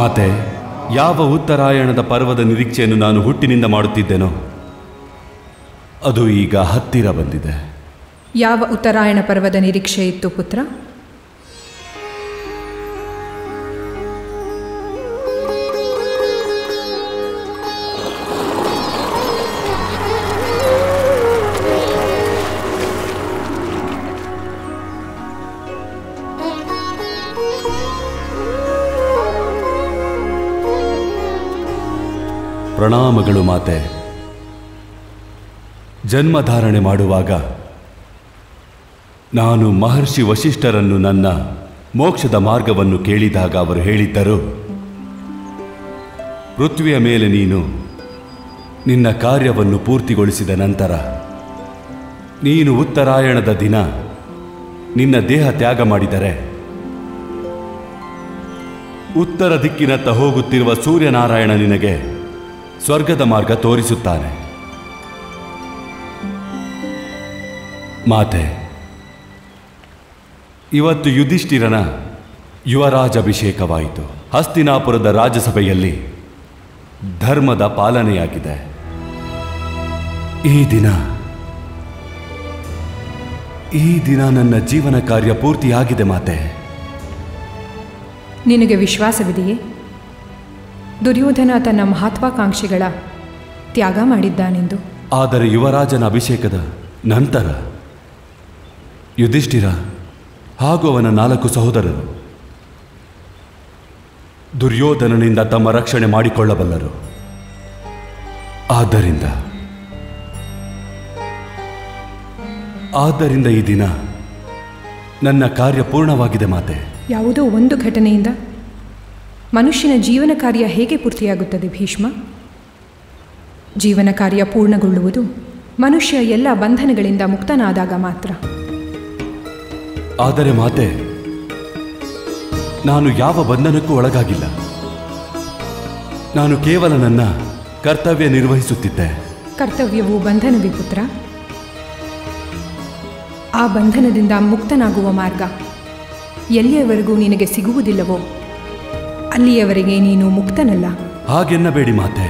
ಮಾತೆ ಯಾವ ಉತ್ತರಾಯಣದ ಪರ್ವದ ನಿರೀಕ್ಷೆಯನ್ನು ನಾನು ಹುಟ್ಟಿನಿಂದ ಮಾಡುತ್ತಿದ್ದೇನೋ ಅದು ಈಗ ಹತ್ತಿರ ಬಂದಿದೆ ಯಾವ ಉತ್ತರಾಯಣ ಪರ್ವದ ನಿರೀಕ್ಷೆ ಇತ್ತು ಪುತ್ರ ಪ್ರಣಾಮಗಳು ಮಾತೆ ಜನ್ಮಧಾರಣೆ ಮಾಡುವಾಗ ನಾನು ಮಹರ್ಷಿ ವಶಿಷ್ಠರನ್ನು ನನ್ನ ಮೋಕ್ಷದ ಮಾರ್ಗವನ್ನು ಕೇಳಿದಾಗ ಅವರು ಹೇಳಿದ್ದರು ಪೃಥ್ವಿಯ ಮೇಲೆ ನೀನು ನಿನ್ನ ಕಾರ್ಯವನ್ನು ಪೂರ್ತಿಗೊಳಿಸಿದ ನಂತರ ನೀನು ಉತ್ತರಾಯಣದ ದಿನ ನಿನ್ನ ದೇಹ ತ್ಯಾಗ ಮಾಡಿದರೆ ಉತ್ತರ ದಿಕ್ಕಿನತ್ತ ಹೋಗುತ್ತಿರುವ ಸೂರ್ಯನಾರಾಯಣ ನಿನಗೆ ಸ್ವರ್ಗದ ಮಾರ್ಗ ತೋರಿಸುತ್ತಾನೆ ಮಾತೆ ಇವತ್ತು ಯುಧಿಷ್ಠಿರನ ಯುವರಾಜಾಭಿಷೇಕವಾಯಿತು ಹಸ್ತಿನಾಪುರದ ರಾಜಸಭೆಯಲ್ಲಿ ಧರ್ಮದ ಪಾಲನೆಯಾಗಿದೆ ಈ ದಿನ ಈ ದಿನ ನನ್ನ ಜೀವನ ಕಾರ್ಯ ಪೂರ್ತಿಯಾಗಿದೆ ಮಾತೆ ನಿನಗೆ ವಿಶ್ವಾಸವಿದೆಯೇ ದುರ್ಯೋಧನ ತನ್ನ ಮಹತ್ವಾಕಾಂಕ್ಷಿಗಳ ತ್ಯಾಗ ಮಾಡಿದ್ದಾನೆಂದು ಆದರೆ ಯುವರಾಜನ ಅಭಿಷೇಕದ ನಂತರ ಯುಧಿಷ್ಠಿರ ಹಾಗೂ ಅವನ ನಾಲ್ಕು ಸಹೋದರರು ದುರ್ಯೋಧನನಿಂದ ತಮ್ಮ ರಕ್ಷಣೆ ಮಾಡಿಕೊಳ್ಳಬಲ್ಲರು ಆದ್ದರಿಂದ ಆದ್ದರಿಂದ ಈ ದಿನ ನನ್ನ ಕಾರ್ಯ ಪೂರ್ಣವಾಗಿದೆ ಮಾತೆ ಯಾವುದೋ ಒಂದು ಘಟನೆಯಿಂದ ಮನುಷ್ಯನ ಜೀವನ ಕಾರ್ಯ ಹೇಗೆ ಪೂರ್ತಿಯಾಗುತ್ತದೆ ಭೀಷ್ಮ ಜೀವನ ಕಾರ್ಯ ಪೂರ್ಣಗೊಳ್ಳುವುದು ಮನುಷ್ಯ ಎಲ್ಲ ಬಂಧನಗಳಿಂದ ಮುಕ್ತನಾದಾಗ ಮಾತ್ರ ಆದರೆ ಮಾತೆ ನಾನು ಯಾವ ಬಂಧನಕ್ಕೂ ಒಳಗಾಗಿಲ್ಲ ನಾನು ಕೇವಲ ನನ್ನ ಕರ್ತವ್ಯ ನಿರ್ವಹಿಸುತ್ತಿದ್ದೆ ಕರ್ತವ್ಯವು ಬಂಧನವೇ ಪುತ್ರ ಆ ಬಂಧನದಿಂದ ಮುಕ್ತನಾಗುವ ಮಾರ್ಗ ಎಲ್ಲಿಯವರೆಗೂ ನಿನಗೆ ಸಿಗುವುದಿಲ್ಲವೋ ಅಲ್ಲಿಯವರೆಗೆ ನೀನು ಮುಕ್ತನಲ್ಲ ಹಾಗೆನ್ನಬೇಡಿ ಮಾತೆ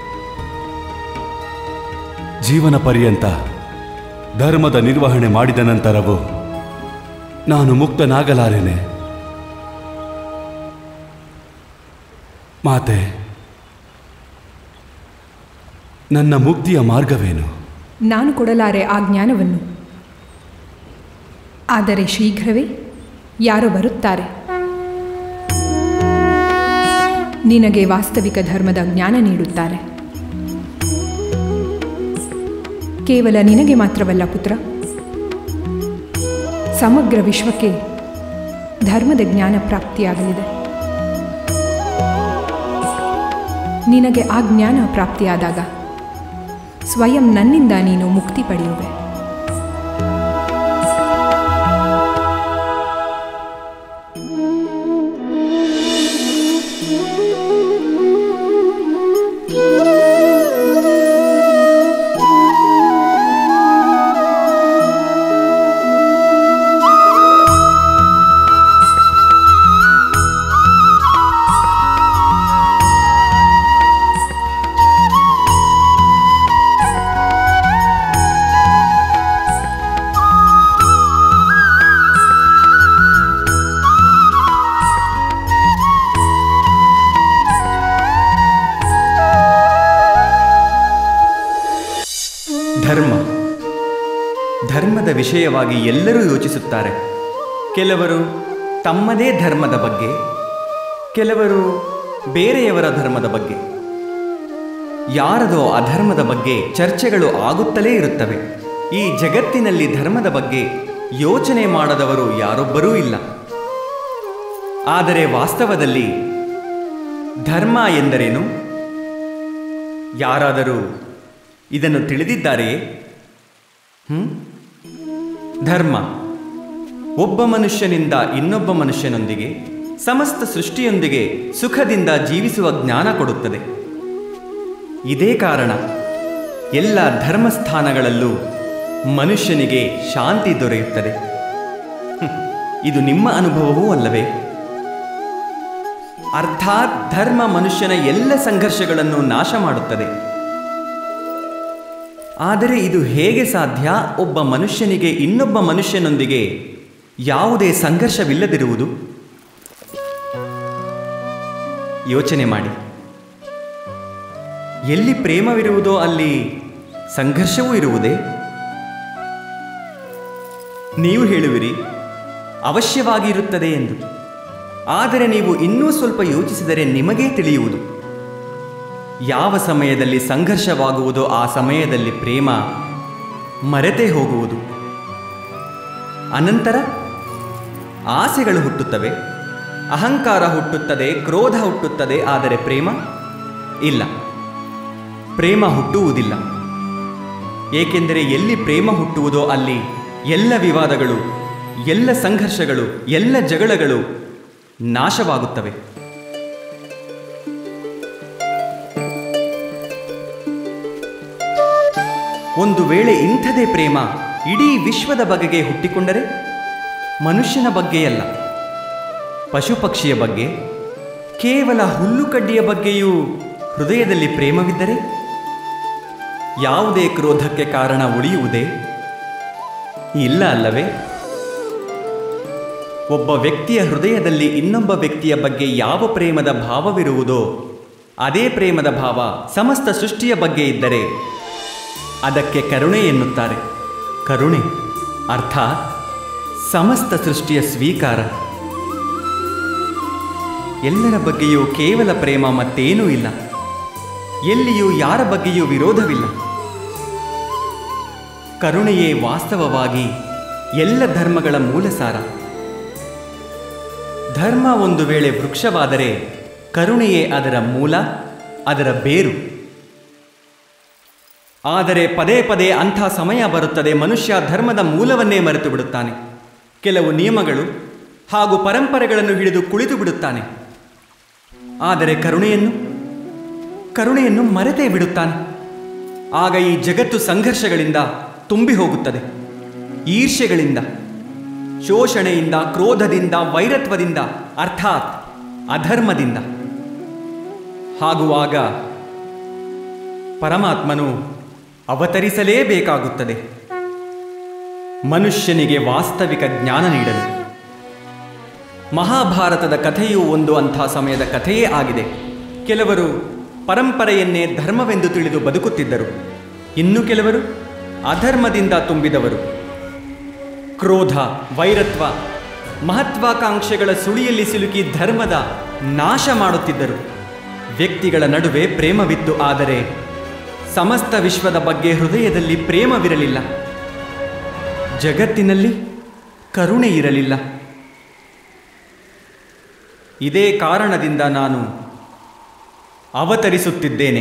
ಜೀವನ ಪರ್ಯಂತ ಧರ್ಮದ ನಿರ್ವಹಣೆ ಮಾಡಿದ ನಂತರವೂ ನಾನು ಮುಕ್ತನಾಗಲಾರೆನೆ ಮಾತೆ ನನ್ನ ಮುಕ್ತಿಯ ಮಾರ್ಗವೇನು ನಾನು ಕೊಡಲಾರೆ ಆ ಜ್ಞಾನವನ್ನು ಆದರೆ ಶೀಘ್ರವೇ ಯಾರೋ ಬರುತ್ತಾರೆ ನಿನಗೆ ವಾಸ್ತವಿಕ ಧರ್ಮದ ಜ್ಞಾನ ನೀಡುತ್ತಾರೆ ಕೇವಲ ನಿನಗೆ ಮಾತ್ರವಲ್ಲ ಪುತ್ರ ಸಮಗ್ರ ವಿಶ್ವಕ್ಕೆ ಧರ್ಮದ ಜ್ಞಾನ ಪ್ರಾಪ್ತಿಯಾಗಲಿದೆ ನಿನಗೆ ಆ ಜ್ಞಾನ ಪ್ರಾಪ್ತಿಯಾದಾಗ ಸ್ವಯಂ ನನ್ನಿಂದ ನೀನು ಮುಕ್ತಿ ಪಡೆಯುವೆ ಧರ್ಮ ಧರ್ಮದ ವಿಷಯವಾಗಿ ಎಲ್ಲರೂ ಯೋಚಿಸುತ್ತಾರೆ ಕೆಲವರು ತಮ್ಮದೇ ಧರ್ಮದ ಬಗ್ಗೆ ಕೆಲವರು ಬೇರೆಯವರ ಧರ್ಮದ ಬಗ್ಗೆ ಯಾರದೋ ಅಧರ್ಮದ ಬಗ್ಗೆ ಚರ್ಚೆಗಳು ಆಗುತ್ತಲೇ ಇರುತ್ತವೆ ಈ ಜಗತ್ತಿನಲ್ಲಿ ಧರ್ಮದ ಬಗ್ಗೆ ಯೋಚನೆ ಮಾಡದವರು ಯಾರೊಬ್ಬರೂ ಇಲ್ಲ ಆದರೆ ವಾಸ್ತವದಲ್ಲಿ ಧರ್ಮ ಎಂದರೇನು ಯಾರಾದರೂ ಇದನ್ನು ತಿಳಿದಿದ್ದಾರೆಯೇ ಹ್ಮ್? ಧರ್ಮ ಒಬ್ಬ ಮನುಷ್ಯನಿಂದ ಇನ್ನೊಬ್ಬ ಮನುಷ್ಯನೊಂದಿಗೆ ಸಮಸ್ತ ಸೃಷ್ಟಿಯೊಂದಿಗೆ ಸುಖದಿಂದ ಜೀವಿಸುವ ಜ್ಞಾನ ಕೊಡುತ್ತದೆ ಇದೇ ಕಾರಣ ಎಲ್ಲ ಧರ್ಮಸ್ಥಾನಗಳಲ್ಲೂ ಮನುಷ್ಯನಿಗೆ ಶಾಂತಿ ದೊರೆಯುತ್ತದೆ ಹ್ಮ್. ಇದು ನಿಮ್ಮ ಅನುಭವವೂ ಅಲ್ಲವೇ ಅರ್ಥಾತ್ ಧರ್ಮ ಮನುಷ್ಯನ ಎಲ್ಲ ಸಂಘರ್ಷಗಳನ್ನು ನಾಶ ಮಾಡುತ್ತದೆ ಆದರೆ ಇದು ಹೇಗೆ ಸಾಧ್ಯ ಒಬ್ಬ ಮನುಷ್ಯನಿಗೆ ಇನ್ನೊಬ್ಬ ಮನುಷ್ಯನೊಂದಿಗೆ ಯಾವುದೇ ಸಂಘರ್ಷವಿಲ್ಲದಿರುವುದು ಯೋಚನೆ ಮಾಡಿ ಎಲ್ಲಿ ಪ್ರೇಮವಿರುವುದೋ ಅಲ್ಲಿ ಸಂಘರ್ಷವೂ ಇರುವುದೇ ನೀವು ಹೇಳುವಿರಿ ಅವಶ್ಯವಾಗಿ ಇರುತ್ತದೆ ಎಂದು ಆದರೆ ನೀವು ಇನ್ನೂ ಸ್ವಲ್ಪ ಯೋಚಿಸಿದರೆ ನಿಮಗೇ ತಿಳಿಯುವುದು ಯಾವ ಸಮಯದಲ್ಲಿ ಸಂಘರ್ಷವಾಗುವುದೋ ಆ ಸಮಯದಲ್ಲಿ ಪ್ರೇಮ ಮರೆತೇ ಹೋಗುವುದು ಅನಂತರ ಆಸೆಗಳು ಹುಟ್ಟುತ್ತವೆ ಅಹಂಕಾರ ಹುಟ್ಟುತ್ತದೆ ಕ್ರೋಧ ಹುಟ್ಟುತ್ತದೆ ಆದರೆ ಪ್ರೇಮ ಇಲ್ಲ ಪ್ರೇಮ ಹುಟ್ಟುವುದಿಲ್ಲ ಏಕೆಂದರೆ ಎಲ್ಲಿ ಪ್ರೇಮ ಹುಟ್ಟುವುದೋ ಅಲ್ಲಿ ಎಲ್ಲ ವಿವಾದಗಳು ಎಲ್ಲ ಸಂಘರ್ಷಗಳು ಎಲ್ಲ ಜಗಳಗಳು ನಾಶವಾಗುತ್ತವೆ ಒಂದು ವೇಳೆ ಇಂಥದೇ ಪ್ರೇಮ ಇಡೀ ವಿಶ್ವದ ಬಗೆಗೆ ಹುಟ್ಟಿಕೊಂಡರೆ ಮನುಷ್ಯನ ಬಗ್ಗೆಯಲ್ಲ ಪಶು ಪಕ್ಷಿಯ ಬಗ್ಗೆ ಕೇವಲ ಹುಲ್ಲುಕಡ್ಡಿಯ ಬಗ್ಗೆಯೂ ಹೃದಯದಲ್ಲಿ ಪ್ರೇಮವಿದ್ದರೆ ಯಾವುದೇ ಕ್ರೋಧಕ್ಕೆ ಕಾರಣ ಉಳಿಯುವುದೇ ಇಲ್ಲ ಅಲ್ಲವೇ ಒಬ್ಬ ವ್ಯಕ್ತಿಯ ಹೃದಯದಲ್ಲಿ ಇನ್ನೊಬ್ಬ ವ್ಯಕ್ತಿಯ ಬಗ್ಗೆ ಯಾವ ಪ್ರೇಮದ ಭಾವವಿರುವುದೋ ಅದೇ ಪ್ರೇಮದ ಭಾವ ಸಮಸ್ತ ಸೃಷ್ಟಿಯ ಬಗ್ಗೆ ಇದ್ದರೆ ಅದಕ್ಕೆ ಕರುಣೆ ಎನ್ನುತ್ತಾರೆ ಕರುಣೆ ಅರ್ಥಾತ್ ಸಮಸ್ತ ಸೃಷ್ಟಿಯ ಸ್ವೀಕಾರ ಎಲ್ಲರ ಬಗ್ಗೆಯೂ ಕೇವಲ ಪ್ರೇಮ ಮತ್ತೇನೂ ಇಲ್ಲ ಎಲ್ಲಿಯೂ ಯಾರ ಬಗ್ಗೆಯೂ ವಿರೋಧವಿಲ್ಲ ಕರುಣೆಯೇ ವಾಸ್ತವವಾಗಿ ಎಲ್ಲ ಧರ್ಮಗಳ ಮೂಲ ಸಾರ ಧರ್ಮ ಒಂದು ವೇಳೆ ವೃಕ್ಷವಾದರೆ ಕರುಣೆಯೇ ಅದರ ಮೂಲ ಅದರ ಬೇರು ಆದರೆ ಪದೇ ಪದೇ ಅಂಥ ಸಮಯ ಬರುತ್ತದೆ ಮನುಷ್ಯ ಧರ್ಮದ ಮೂಲವನ್ನೇ ಮರೆತು ಬಿಡುತ್ತಾನೆ ಕೆಲವು ನಿಯಮಗಳು ಹಾಗೂ ಪರಂಪರೆಗಳನ್ನು ಹಿಡಿದು ಕುಳಿತು ಬಿಡುತ್ತಾನೆ ಆದರೆ ಕರುಣೆಯನ್ನು ಕರುಣೆಯನ್ನು ಮರೆತೇ ಬಿಡುತ್ತಾನೆ ಆಗ ಈ ಜಗತ್ತು ಸಂಘರ್ಷಗಳಿಂದ ತುಂಬಿ ಹೋಗುತ್ತದೆ ಈರ್ಷ್ಯೆಗಳಿಂದ ಶೋಷಣೆಯಿಂದ ಕ್ರೋಧದಿಂದ ವೈರತ್ವದಿಂದ ಅರ್ಥಾತ್ ಅಧರ್ಮದಿಂದ ಹಾಗುವಾಗ ಪರಮಾತ್ಮನು ಅವತರಿಸಲೇಬೇಕಾಗುತ್ತದೆ ಮನುಷ್ಯನಿಗೆ ವಾಸ್ತವಿಕ ಜ್ಞಾನ ನೀಡಲು ಮಹಾಭಾರತದ ಕಥೆಯೂ ಒಂದು ಅಂಥ ಸಮಯದ ಕಥೆಯೇ ಆಗಿದೆ ಕೆಲವರು ಪರಂಪರೆಯನ್ನೇ ಧರ್ಮವೆಂದು ತಿಳಿದು ಬದುಕುತ್ತಿದ್ದರು ಇನ್ನು ಕೆಲವರು ಅಧರ್ಮದಿಂದ ತುಂಬಿದವರು ಕ್ರೋಧ ವೈರತ್ವ ಮಹತ್ವಾಕಾಂಕ್ಷೆಗಳ ಸುಳಿಯಲ್ಲಿ ಸಿಲುಕಿ ಧರ್ಮದ ನಾಶ ಮಾಡುತ್ತಿದ್ದರು ವ್ಯಕ್ತಿಗಳ ನಡುವೆ ಪ್ರೇಮವಿತ್ತು ಆದರೆ ಸಮಸ್ತ ವಿಶ್ವದ ಬಗ್ಗೆ ಹೃದಯದಲ್ಲಿ ಪ್ರೇಮವಿರಲಿಲ್ಲ ಜಗತ್ತಿನಲ್ಲಿ ಕರುಣೆ ಇರಲಿಲ್ಲ ಇದೇ ಕಾರಣದಿಂದ ನಾನು ಅವತರಿಸುತ್ತಿದ್ದೇನೆ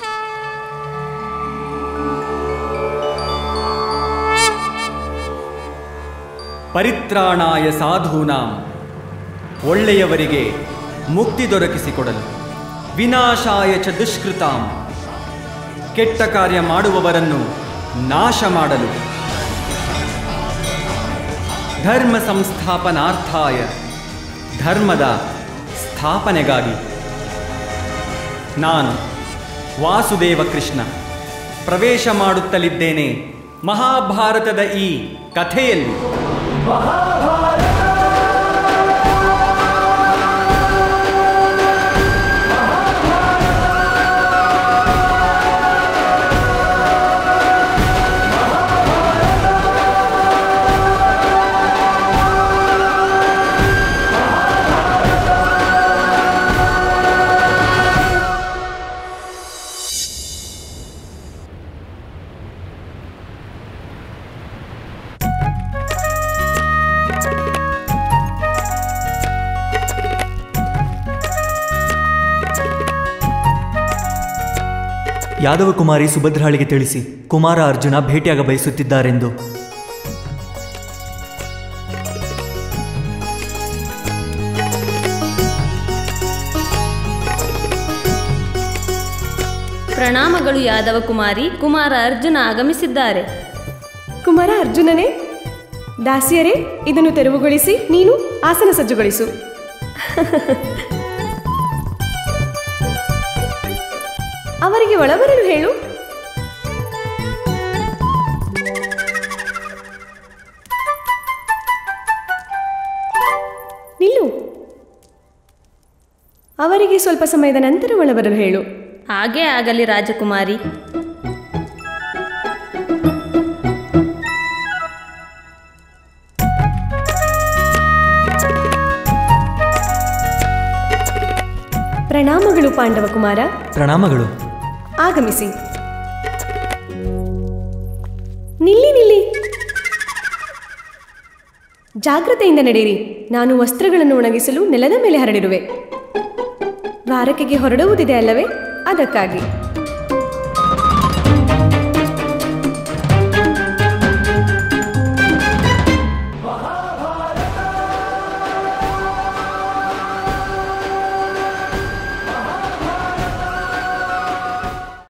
ಪರಿತ್ರಾಣಾಯ ಸಾಧೂನಾಂ ಒಳ್ಳೆಯವರಿಗೆ ಮುಕ್ತಿ ದೊರಕಿಸಿಕೊಡಲು ವಿನಾಶಾಯ ಚ ದುಷ್ಕೃತಾಂ ಕೆಟ್ಟ ಕಾರ್ಯ ಮಾಡುವವರನ್ನು ನಾಶ ಮಾಡಲು ಧರ್ಮ ಸಂಸ್ಥಾಪನಾರ್ಥಾಯ ಧರ್ಮದ ಸ್ಥಾಪನೆಗಾಗಿ ನಾನು ವಾಸುದೇವ ಕೃಷ್ಣ ಪ್ರವೇಶ ಮಾಡುತ್ತಲಿದ್ದೇನೆ ಮಹಾಭಾರತದ ಈ ಕಥೆಯಲ್ಲಿ ಯಾದವ ಕುಮಾರಿ ಸುಭದ್ರಾಳಿಗೆ ತಿಳಿಸಿ ಕುಮಾರ ಅರ್ಜುನ ಭೇಟಿಯಾಗ ಬಯಸುತ್ತಿದ್ದಾರೆಂದು ಪ್ರಣಾಮಗಳು ಯಾದವ ಕುಮಾರಿ ಕುಮಾರ ಅರ್ಜುನ ಆಗಮಿಸಿದ್ದಾರೆ ಕುಮಾರ ಅರ್ಜುನನೇ ದಾಸಿಯರೇ ಇದನ್ನು ತೆರವುಗೊಳಿಸಿ ನೀನು ಆಸನ ಸಜ್ಜುಗೊಳಿಸು ಅವರಿಗೆ ಒಳಬರಲು ಹೇಳು ನಿಲ್ಲು ಅವರಿಗೆ ಸ್ವಲ್ಪ ಸಮಯದ ನಂತರ ಒಳಬರಲು ಹೇಳು ಹಾಗೇ ಆಗಲಿ ರಾಜಕುಮಾರಿ ಪ್ರಣಾಮಗಳು ಪಾಂಡವ ಕುಮಾರ ಪ್ರಣಾಮಗಳು ಆಗಮಿಸಿ ನಿಲ್ಲಿ ನಿಲ್ಲಿ ಜಾಗ್ರತೆಯಿಂದ ನಡೆಯಿರಿ ನಾನು ವಸ್ತ್ರಗಳನ್ನು ಒಣಗಿಸಲು ನೆಲದ ಮೇಲೆ ಹರಡಿರುವೆ ದ್ವಾರಕೆಗೆ ಹೊರಡುವುದಿದೆ ಅಲ್ಲವೇ ಅದಕ್ಕಾಗಿ